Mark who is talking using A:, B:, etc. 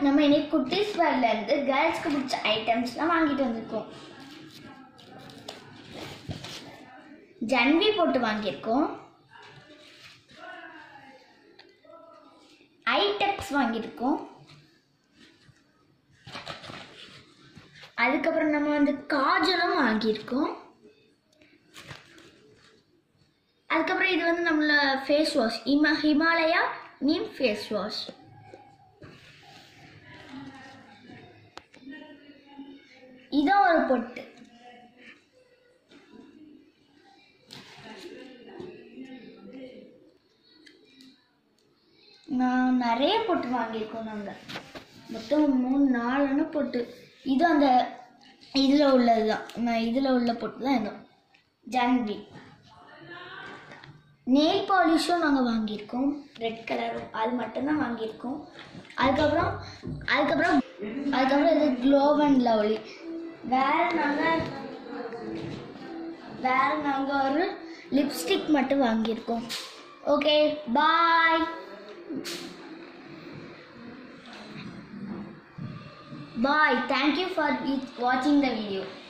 A: நம்ம இன்னைக்கு குட்டீஸ் இருந்து கேர்ள்ஸ்க்கு பிடிச்ச ஐட்டம்ஸ்லாம் வாங்கிட்டு வந்திருக்கோம் ஜன்வி போட்டு வாங்கியிருக்கோம் ஐடெக்ஸ் வாங்கியிருக்கோம் அதுக்கப்புறம் நம்ம வந்து காஜலும் வாங்கியிருக்கோம் அதுக்கப்புறம் இது வந்து நம்மள ஃபேஸ் வாஷ் இம ஹிமாலயா நீம் ஃபேஸ் வாஷ் இதான் ஒரு பொட்டு நான் நிறைய பொட்டு வாங்கியிருக்கோம் நாங்கள் மொத்தம் மூணு நாலுன்னு பொட்டு இது அந்த இதில் உள்ளது தான் நான் இதில் உள்ள பொட்டு தான் இது ஜான்வி நெயில் பாலிஷும் நாங்கள் வாங்கியிருக்கோம் ரெட் கலர் அது மட்டும்தான் வாங்கியிருக்கோம் அதுக்கப்புறம் அதுக்கப்புறம் அதுக்கப்புறம் இது க்ளோவ் அண்ட் லவ்லி வேறு நாங்கள் வேறு நாங்கள் ஒரு லிப்ஸ்டிக் மட்டும் வாங்கியிருக்கோம் okay bye Bye. Thank you for watching the video.